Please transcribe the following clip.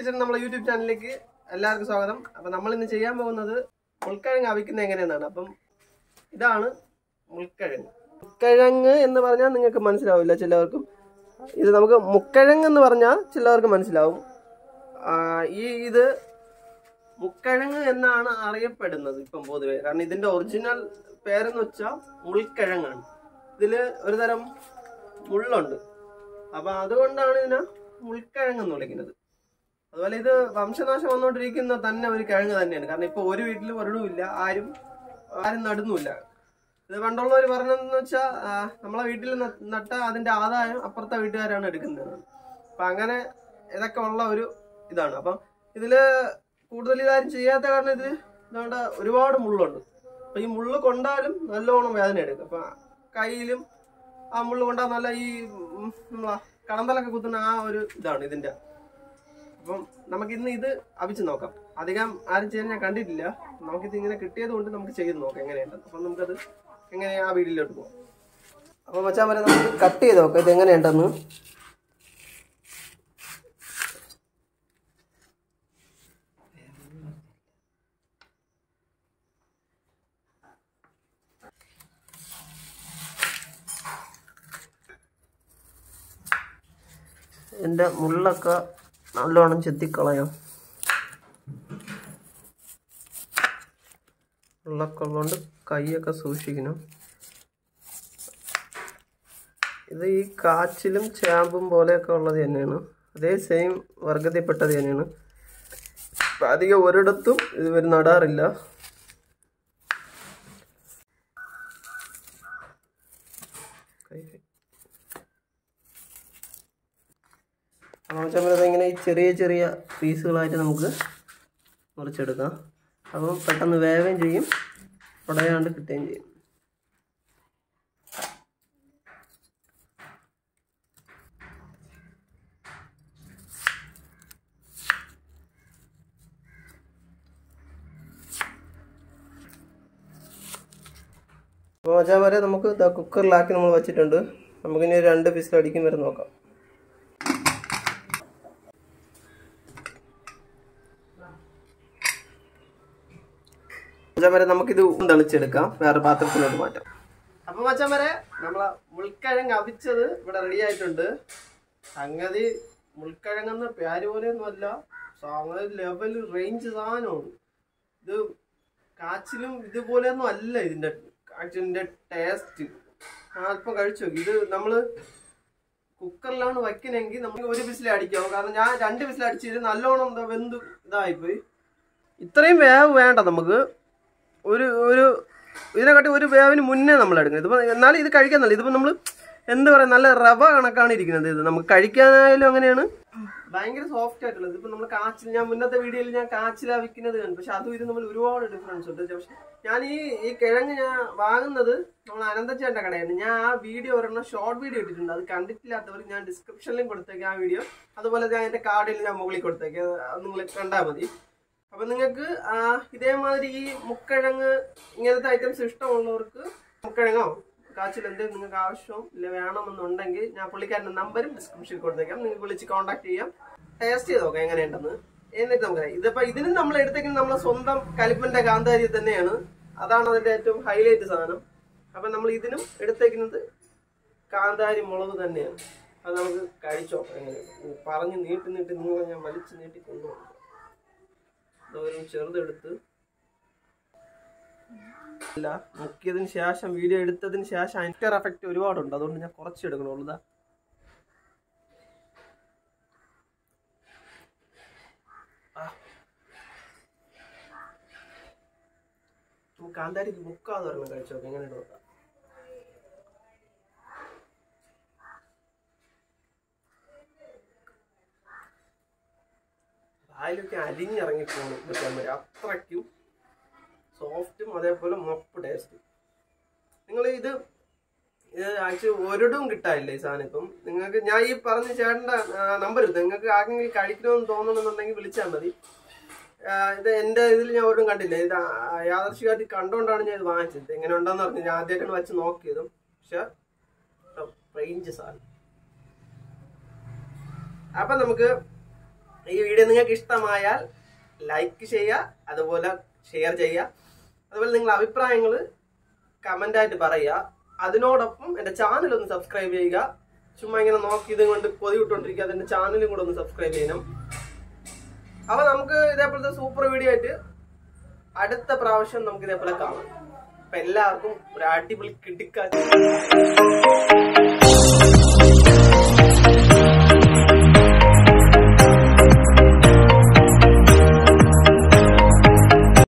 Kitchen നമ്മളെ YouTube ചാനലിലേക്ക് എല്ലാവർക്കും സ്വാഗതം അപ്പം നമ്മൾ ഇന്ന് ചെയ്യാൻ പോകുന്നത് മുൾക്കിഴങ്ങ് അവിക്കുന്നത് എങ്ങനെയെന്നാണ് അപ്പം ഇതാണ് മുൾക്കിഴങ്ങ് മുൾക്കിഴങ്ങ് എന്ന് പറഞ്ഞാൽ നിങ്ങൾക്ക് മനസ്സിലാവില്ല ചിലവർക്കും ഇത് നമുക്ക് മുക്കിഴങ്ങ് എന്ന് പറഞ്ഞാൽ ചിലവർക്ക് മനസ്സിലാവും ആ, ഈ ഇത് മുക്കിഴങ്ങ് എന്നാണ് അറിയപ്പെടുന്നത് ഇപ്പം പൊതുവെ കാരണം ഇതിന്റെ ഒറിജിനൽ പേരെന്ന് വെച്ചാൽ മുൾക്കിഴങ്ങാണ് ഇതിൽ ഒരു തരം മുള്ളുണ്ട് അപ്പൊ അതുകൊണ്ടാണ് ഇതിനെ മുൾക്കിഴങ്ങ് എന്ന് വിളിക്കുന്നത് അതുപോലെ ഇത് വംശനാശം വന്നുകൊണ്ടിരിക്കുന്ന തന്നെ ഒരു കിഴങ്ങ് തന്നെയാണ് കാരണം ഇപ്പൊ ഒരു വീട്ടിലും ഒരിടവും ഇല്ല ആരും ആരും നടുന്നുമില്ല ഇത് പണ്ടുള്ളവർ പറഞ്ഞതെന്ന് വെച്ചാൽ നമ്മളെ വീട്ടിൽ ന- നട്ട അതിന്റെ ആദായം അപ്പുറത്തെ വീട്ടുകാരാണ് എടുക്കുന്നത് അപ്പൊ അങ്ങനെ ഇതൊക്കെ ഉള്ള ഒരു ഇതാണ് അപ്പം ഇതില് കൂടുതൽ ഇതാരും ചെയ്യാത്ത കാരണം ഇത് ഇതാണ്ട് ഒരുപാട് മുള്ളുണ്ട് അപ്പൊ ഈ മുള്ള് കൊണ്ടാലും നല്ലോണം വേദന എടുക്കും അപ്പൊ കയ്യിലും ആ മുള്ള് കൊണ്ടാൽ നല്ല ഈ ഉം, നമ്മളാ കടന്തലൊക്കെ കുത്തുന്ന ആ ഒരു ഇതാണ് ഇതിന്റെ അപ്പം നമുക്ക് ഇന്ന് ഇത് അവിച്ച് നോക്കാം അധികം ആരും ചെയ്യാൻ ഞാൻ കണ്ടിട്ടില്ല നമുക്കിത് ഇങ്ങനെ കിട്ടിയത് കൊണ്ട് നമുക്ക് ചെയ്ത് നോക്കാം എങ്ങനെയുണ്ടെന്ന് അപ്പം നമുക്കത് എങ്ങനെ ആ വീഡിയോയിലോട്ട് പോകാം അപ്പം മച്ചാൻ വരെ നമുക്ക് കട്ട് ചെയ്ത് നോക്കാം ഇത് എങ്ങനെയുണ്ടെന്ന് എൻ്റെ മുള്ളൊക്കെ നല്ലോണം ചെത്തിക്കളയാം മുള്ളൊക്കെ ഉള്ളതുകൊണ്ട് കൈയൊക്കെ സൂക്ഷിക്കണം ഇത് ഈ കാച്ചിലും ചാമ്പും പോലെയൊക്കെ ഉള്ളത് തന്നെയാണ് അതേ സെയിം വർഗത്തിൽപ്പെട്ടത് തന്നെയാണ് ഇപ്പം അധികം ഒരിടത്തും ഇത് ഇവർ നടാറില്ല കൈ അപ്പോൾ ഇങ്ങനെ ഈ ചെറിയ ചെറിയ പീസുകളായിട്ട് നമുക്ക് മുറിച്ചെടുക്കാം അപ്പം പെട്ടെന്ന് വേവുകയും ചെയ്യും ഉടയാണ്ട് കിട്ടുകയും ചെയ്യും അപ്പോൾ മച്ചാൻ വരെ നമുക്ക് ഇതാ കുക്കറിലാക്കി നമ്മൾ വെച്ചിട്ടുണ്ട് നമുക്കിനി രണ്ട് പീസിൽ അടിക്കും വരെ നോക്കാം മച്ചാൻ വരെ നമുക്കിത് തളിച്ചെടുക്കാം വേറെ പാത്രത്തിലോട്ട് മാറ്റാം അപ്പൊ മച്ചാൻ വരെ നമ്മളെ മുൾക്കിഴങ്ങ് അവിച്ചത് ഇവിടെ റെഡി ആയിട്ടുണ്ട് സംഗതി മുൾക്കിഴങ്ങെന്ന പേര് പോലെയൊന്നും അല്ല സംഗതി ലെവൽ റേഞ്ച് സാധനമാണ് ഇത് കാച്ചിലും ഇതുപോലെയൊന്നും അല്ല ഇതിന്റെ കാച്ചിലിന്റെ ടേസ്റ്റ് അല്പം കഴിച്ചു നോക്കി ഇത് നമ്മള് കുക്കറിലാണ് വയ്ക്കണമെങ്കിൽ നമുക്ക് ഒരു വിസിൽ അടിക്കാവും കാരണം ഞാൻ രണ്ട് വിസിൽ അടിച്ചിട്ട് നല്ലോണം എന്താ വെന്ത് ഇതായിപ്പോയി ഇത്രയും വേവ് വേണ്ട നമുക്ക് ഒരു ഒരു ഇതിനെക്കാട്ടി ഒരു വേവിന് മുന്നേ നമ്മൾ എടുക്കുന്നത് ഇതിപ്പോൾ എന്നാലും ഇത് കഴിക്കാൻ നല്ല ഇതിപ്പോൾ നമ്മൾ എന്താ പറയുക നല്ല റവ കണക്കാണ് ഇരിക്കുന്നത് ഇത് നമുക്ക് കഴിക്കാനായാലും അങ്ങനെയാണ് ഭയങ്കര സോഫ്റ്റ് ആയിട്ടുള്ളത് ഇതിപ്പോൾ നമ്മൾ കാച്ചിൽ ഞാൻ മുന്നത്തെ വീഡിയോയിൽ ഞാൻ കാച്ചിലാ വിൽക്കുന്നത് കണ്ടു പക്ഷെ അതും ഇത് നമ്മൾ ഒരുപാട് ഡിഫറൻസ് ഉണ്ട് പക്ഷെ ഞാൻ ഈ ഈ കിഴങ്ങ് ഞാൻ വാങ്ങുന്നത് നമ്മൾ അനന്തച്ചേട്ടൻ്റെ കടയാണ് ഞാൻ ആ വീഡിയോ ഒരെണ്ണം ഷോർട്ട് വീഡിയോ ഇട്ടിട്ടുണ്ട് അത് കണ്ടിട്ടില്ലാത്തവർ ഞാൻ ഡിസ്ക്രിപ്ഷനിലും കൊടുത്തേക്കാം ആ വീഡിയോ അതുപോലെ ഞാൻ എൻ്റെ കാർഡിൽ ഞാൻ മുകളിൽ കൊടുത്തേക്കാം അത് നിങ്ങൾ കണ്ടാൽ മതി അപ്പൊ നിങ്ങൾക്ക് ഇതേമാതിരി ഈ മുക്കിഴങ്ങ് ഇങ്ങനത്തെ ഐറ്റംസ് ഇഷ്ടമുള്ളവർക്ക് മുക്കിഴങ്ങോ കാച്ചിൽ എന്തെങ്കിലും നിങ്ങൾക്ക് ആവശ്യം ഇല്ല വേണമെന്നുണ്ടെങ്കിൽ ഞാൻ പുള്ളിക്കാരൻ്റെ നമ്പരും ഡിസ്ക്രിപ്ഷനിൽ കൊടുത്തേക്കാം നിങ്ങൾക്ക് വിളിച്ച് കോൺടാക്ട് ചെയ്യാം ടേസ്റ്റ് ചെയ്ത് നോക്കാം എങ്ങനെയുണ്ടെന്ന് എന്നിട്ട് നമുക്ക് ഇതിപ്പോ ഇതിന് നമ്മൾ എടുത്തേക്കുന്നത് നമ്മളെ സ്വന്തം കലിപ്പന്റെ കാന്താരി തന്നെയാണ് അതാണ് അതിന്റെ ഏറ്റവും ഹൈലൈറ്റ് സാധനം അപ്പൊ നമ്മൾ ഇതിനും എടുത്തേക്കുന്നത് കാന്താരി മുളക് തന്നെയാണ് അത് നമുക്ക് കഴിച്ചു നോക്കാം എങ്ങനെയാണ് പറഞ്ഞ് നീട്ടി നീട്ടി നിങ്ങൾ ഞാൻ വലിച്ചു നീട്ടി കൊണ്ടുപോകും ദൂരം ചെറുതെടുത്ത് അല്ല മുക്കിയതിന് ശേഷം വീഡിയോ എടുത്തതിന് ശേഷം അതിൻ്റെ എഫക്റ്റ് ഒരുപാടുണ്ട് അതുകൊണ്ട് ഞാൻ കുറച്ച് എടുക്കണുള്ളൂ ഇതാ ആ. നമുക്ക് കാന്താരിക്ക് മുക്കാതെ ഒരെണ്ണം കഴിച്ചു നോക്കാം എങ്ങനെ നോക്കാം വായിലൊക്കെ അലിഞ്ഞിറങ്ങി പോകണം കിട്ടാൻ വരെ അത്രയ്ക്കും സോഫ്റ്റും അതേപോലെ മൊപ്പ് ടേസ്റ്റ് നിങ്ങൾ ഇത് ഇത് ആക്ച്വലി ഒരിടവും കിട്ടാനില്ല ഈ സാധനം ഇപ്പം നിങ്ങൾക്ക് ഞാൻ ഈ പറഞ്ഞ ചേട്ടൻ്റെ നമ്പർ എടുത്തു നിങ്ങൾക്ക് ആർക്കെങ്കിലും കഴിക്കണമെന്ന് തോന്നണമെന്നുണ്ടെങ്കിൽ വിളിച്ചാൽ മതി ആ, ഇത് എൻ്റെ ഇതിൽ ഞാൻ ഒരിടം കണ്ടില്ല ഇത് യാദർശികമായിട്ട് കണ്ടുകൊണ്ടാണ് ഞാൻ ഇത് വാങ്ങിച്ചത് എങ്ങനെ ഉണ്ടെന്ന് പറഞ്ഞു ഞാൻ ആദ്യമായിട്ടാണ് വെച്ച് നോക്കിയതും പക്ഷെ റേഞ്ച് സാധനം അപ്പം നമുക്ക് ഈ വീഡിയോ നിങ്ങൾക്ക് ഇഷ്ടമായാൽ ലൈക്ക് ചെയ്യുക അതുപോലെ ഷെയർ ചെയ്യുക അതുപോലെ നിങ്ങളുടെ അഭിപ്രായങ്ങൾ കമന്റ് ആയിട്ട് പറയുക അതിനോടൊപ്പം എൻ്റെ ചാനൽ ഒന്ന് സബ്സ്ക്രൈബ് ചെയ്യുക ചുമ്മാ ഇങ്ങനെ നോക്കി ഇത് കൊണ്ട് കൊതി വിട്ടുകൊണ്ടിരിക്കുക അതിൻ്റെ ചാനലും കൂടെ ഒന്ന് സബ്സ്ക്രൈബ് ചെയ്യണം അപ്പൊ നമുക്ക് ഇതേപോലത്തെ സൂപ്പർ വീഡിയോ ആയിട്ട് അടുത്ത പ്രാവശ്യം നമുക്ക് ഇതേപോലെ കാണാം അപ്പൊ എല്ലാവർക്കും ഒരു അടിപൊളി കിട്ടിക്കാ